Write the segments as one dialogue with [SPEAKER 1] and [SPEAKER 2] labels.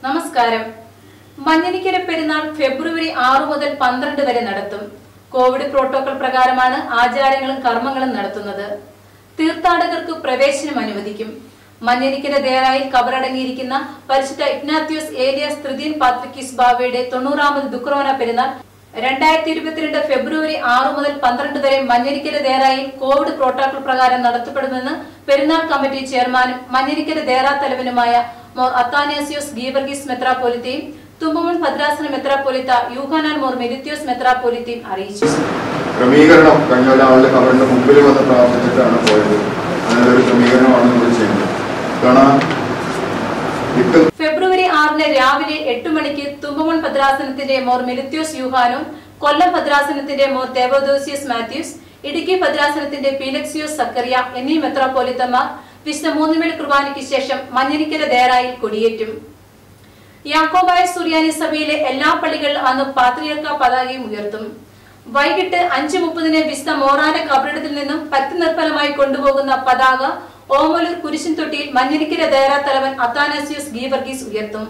[SPEAKER 1] നമസ്കാരം മഞ്ഞനിക്കര പെരുന്നാൾ ഫെബ്രുവരി ആറു മുതൽ പന്ത്രണ്ട് വരെ നടത്തും കോവിഡ് പ്രോട്ടോകോൾ പ്രകാരമാണ് ആചാരങ്ങളും കർമ്മങ്ങളും നടത്തുന്നത് തീർത്ഥാടകർക്ക് പ്രവേശനം അനുവദിക്കും മഞ്ഞനിക്കര ദേറായിൽ കബറടങ്ങിയിരിക്കുന്ന പരിശുദ്ധ ഇഗ്നാത്യോസ് ഏലിയാസ് തൃതീൻ പാത്രിക്കിസ് ബാവയുടെ തൊണ്ണൂറാമത് ദുക്രോന പെരുന്നാൾ രണ്ടായിരത്തി ഇരുപത്തിരണ്ട് ഫെബ്രുവരി ആറു മുതൽ പന്ത്രണ്ട് വരെ മഞ്ഞരിക്കര ദേറായിൽ കോവിഡ് പ്രോട്ടോകോൾ പ്രകാരം നടത്തപ്പെടുമെന്ന് പെരുന്നാൾ കമ്മിറ്റി ചെയർമാനും മഞ്ഞരിക്കര ദേറ തലവനുമായ മോർ അത്താനാസിയോസ് ഗീവർഗീസ് മെത്രാപോലിത്തയും തുമ്പമൺ ഭദ്രാസന മെത്രാപോലിത്ത യൂഹാനാൻ മോർ മെരിത്യോസ് മെത്രാപോലിത്തയും അറിയിച്ചു
[SPEAKER 2] ക്രമീകരണം കഴിഞ്ഞ പോലെ ആളുടെ കവറിന്റെ മുമ്പിൽ വന്ന് പ്രാർത്ഥിച്ചിട്ടാണ് പോയത് അങ്ങനെയൊരു ക്രമീകരണമാണ് നമ്മൾ ചെയ്യുന്നത് കാരണം ഇപ്പം
[SPEAKER 1] ഫെബ്രുവരി ആറിന് രാവിലെ എട്ട് മണിക്ക് തുമ്പമൺ ഭദ്രാസനത്തിന്റെ മോർ മെലിത്യോസ് യൂഹാനും കൊല്ലം ഭദ്രാസനത്തിന്റെ മോർ തേവോദോസിയസ് മാത്യൂസ് ഇടുക്കി ഭദ്രാസനത്തിന്റെ പീലക്സിയോസ് സക്കറിയ എന്നീ മെത്രാപോലിത്തമാർ വിശുദ്ധ മൂന്നുമേൽ കുർബാനയ്ക്ക് ശേഷം മഞ്ഞനിക്കര ദേറായിൽ കൊടിയേറ്റും യാക്കോബായ സുറിയാനി സഭയിലെ എല്ലാ പള്ളികളിലും അന്ന് പാത്രിയർക്ക പതാകയും ഉയർത്തും വൈകിട്ട് അഞ്ചു മുപ്പതിന് വിശുദ്ധ മോറാന കബറിടത്തിൽ നിന്നും പത്തി നിർഫലമായി കൊണ്ടുപോകുന്ന പതാക ഓമലൂർ കുരിശിൻ തൊട്ടിയിൽ മഞ്ഞനിക്കര ദേറാ തലവൻ അത്താനാസിയോസ് ഗീവർഗീസ് ഉയർത്തും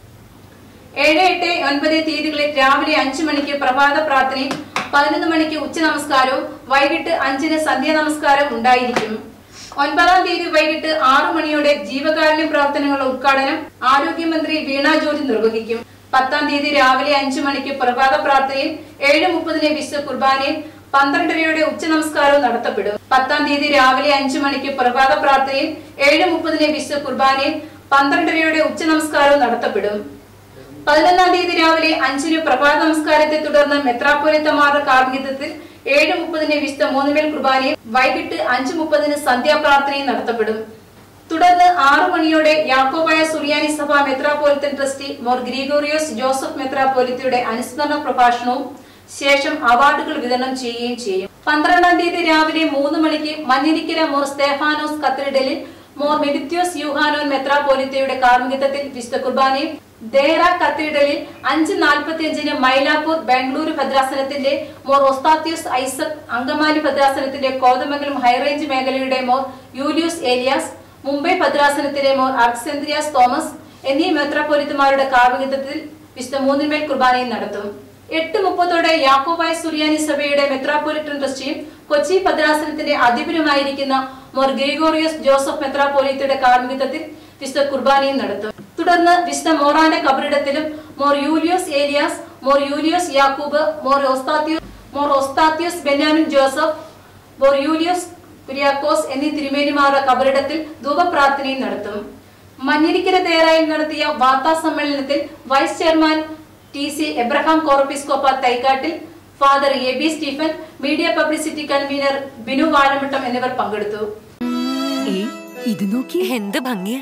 [SPEAKER 1] ഏഴ് എട്ട് ഒൻപത് തീയതികളിൽ രാവിലെ അഞ്ചു മണിക്ക് പ്രഭാത പ്രാർത്ഥനയും പതിനൊന്ന് മണിക്ക് ഉച്ച നമസ്കാരവും വൈകിട്ട് അഞ്ചിന് സന്ധ്യാ നമസ്കാരം ഉണ്ടായിരിക്കും ഒൻപതാം തീയതി വൈകിട്ട് ആറു മണിയോടെ ജീവകാരുണ്യ പ്രവർത്തനങ്ങളുടെ ഉദ്ഘാടനം ആരോഗ്യമന്ത്രി വീണ ജോർജ് നിർവഹിക്കും പത്താം തീയതി രാവിലെ അഞ്ചു മണിക്ക് പ്രഭാത പ്രാർത്ഥനയും ഏഴ് മുപ്പതിന് വിശുദ്ധ കുർബാനയും പന്ത്രണ്ടരയുടെ ഉച്ച നമസ്കാരവും നടത്തപ്പെടും പത്താം തീയതി രാവിലെ അഞ്ചു മണിക്ക് പ്രഭാത പ്രാർത്ഥനയും ഏഴ് മുപ്പതിന് വിശുദ്ധ കുർബാനയും പന്ത്രണ്ടരയുടെ ഉച്ച നമസ്കാരവും നടത്തപ്പെടും പതിനൊന്നാം തീയതി രാവിലെ അഞ്ചിന് പ്രഭാത നമസ്കാരത്തെ തുടർന്ന് മെത്രാപ്പൊലിത്തമാരുടെ കാർമ്മികത്വത്തിൽ ഏഴ് മുപ്പതിന് വിശുദ്ധ മൂന്നുമേൽ കുർബാനയും വൈകിട്ട് അഞ്ച് മുപ്പതിന് സന്ധ്യാപ്രാർത്ഥനയും നടത്തപ്പെടും തുടർന്ന് ആറു മണിയോടെ യാക്കോബായ സുറിയാനി സഭ മെത്രാപോലിത്തൻ ട്രസ്റ്റി മോർ ഗ്രിഗോറിയോസ് ജോസഫ് മെത്രാപോലിത്തയുടെ അനുസ്മരണ പ്രഭാഷണവും ശേഷം അവാർഡുകൾ വിതരണം ചെയ്യുകയും ചെയ്യും പന്ത്രണ്ടാം തീയതി രാവിലെ മൂന്ന് മണിക്ക് മഞ്ഞിരിക്കര മോർ സ്തേഫാനോസ് കത്തീഡ്രലിൽ മോർ മെഡിത്യോസ് യൂഹാനോൻ മെത്രാപോലിത്തയുടെ കാർമ്മികത്വത്തിൽ വിശുദ്ധ കുർബാനയും ദേറ കത്തീഡ്രലിൽ അഞ്ച് നാൽപ്പത്തിയഞ്ചിന് മൈലാപ്പൂർ ബാംഗ്ലൂരു ഭദ്രാസനത്തിന്റെ മോർ ഒസ്താത്യോസ് ഐസക് അങ്കമാലി ഭദ്രാസനത്തിന്റെ കോതമംഗലം ഹൈറേഞ്ച് മേഖലയുടെ മോർ യൂലിയോസ് ഏലിയാസ് മുംബൈ ഭദ്രാസനത്തിലെ മോർ അർക്സെന്ദ്രിയാസ് തോമസ് എന്നീ മെത്രാപോലിത്തമാരുടെ കാർമ്മികത്വത്തിൽ വിശുദ്ധ മൂന്നിന്മേൽ കുർബാനയും നടത്തും എട്ട് മുപ്പതോടെ യാക്കോബായ സുറിയാനി സഭയുടെ മെത്രാപോലിറ്റൻ ട്രസ്റ്റിയും കൊച്ചി ഭദ്രാസനത്തിന്റെ അധിപനുമായിരിക്കുന്ന മോർ ഗ്രിഗോറിയസ് ജോസഫ് മെത്രാപോലിത്തയുടെ കാർമ്മികത്വത്തിൽ വിശുദ്ധ കുർബാനയും നടത്തും തുടർന്ന് വിശുദ്ധ മോറാന്റെ കബറിടത്തിലും മോർ യൂലിയോസ് ഏലിയാസ് മോർ യൂലിയോസ് യാക്കൂബ് മോർ ഓസ്താത്യോസ് മോർ ഓസ്താത്യോസ് ബെന്യാമിൻ ജോസഫ് മോർ യൂലിയോസ് കുര്യാക്കോസ് എന്നീ തിരുമേനിമാരുടെ കബറിടത്തിൽ ധൂപപ്രാർത്ഥനയും നടത്തും മഞ്ഞിരിക്കര തേരായിൽ നടത്തിയ വാർത്താ സമ്മേളനത്തിൽ vice chairman T C Abraham കോർപ്പിസ്കോപ്പ Thaikattil father A B Stephen media publicity convener Binu Vazhamuttam എന്നിവർ പങ്കെടുത്തു
[SPEAKER 3] ഏയ് ഇത് നോക്കി
[SPEAKER 4] എന്ത് ഭംഗിയ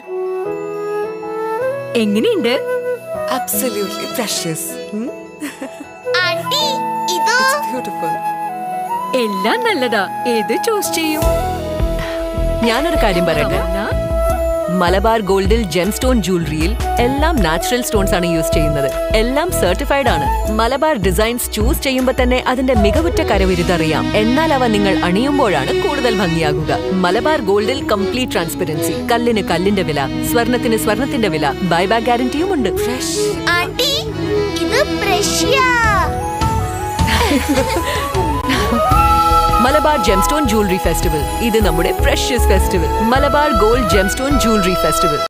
[SPEAKER 3] എങ്ങനെയുണ്ട്
[SPEAKER 4] അബ്സല്യൂട്ട്ലി പ്രഷ്യസ്
[SPEAKER 5] ആന്റി ഇത്
[SPEAKER 4] ബ്യൂട്ടിഫുൾ
[SPEAKER 3] എല്ലാം നല്ലതാ ഏത് ചൂസ് ചെയ്യും
[SPEAKER 6] ഞാനൊരു കാര്യം പറയട്ടെ
[SPEAKER 3] എന്നാ,
[SPEAKER 6] മലബാർ ഗോൾഡിൽ ജെം സ്റ്റോൺ ജ്വല്ലറിയിൽ എല്ലാം നാച്ചുറൽ സ്റ്റോൺസ് ആണ് യൂസ് ചെയ്യുന്നത് എല്ലാം സർട്ടിഫൈഡ് ആണ് മലബാർ ഡിസൈൻസ് ചൂസ് ചെയ്യുമ്പോൾ തന്നെ അതിന്റെ മികവുറ്റ കരവിരുതറിയാം എന്നാൽ അവ നിങ്ങൾ അണിയുമ്പോഴാണ് കൂടുതൽ ഭംഗിയാകുക മലബാർ ഗോൾഡിൽ കംപ്ലീറ്റ് ട്രാൻസ്പെറൻസി കല്ലിന് കല്ലിന്റെ വില സ്വർണത്തിന് സ്വർണത്തിന്റെ വില ബൈബാക്ക് ഗ്യാരണ്ടിയും ഉണ്ട്
[SPEAKER 5] ആന്റി ഇത് Prussia
[SPEAKER 6] Malabar gemstone jewellery festival ഇത് നമ്മുടെ precious festival Malabar gold gemstone jewellery festival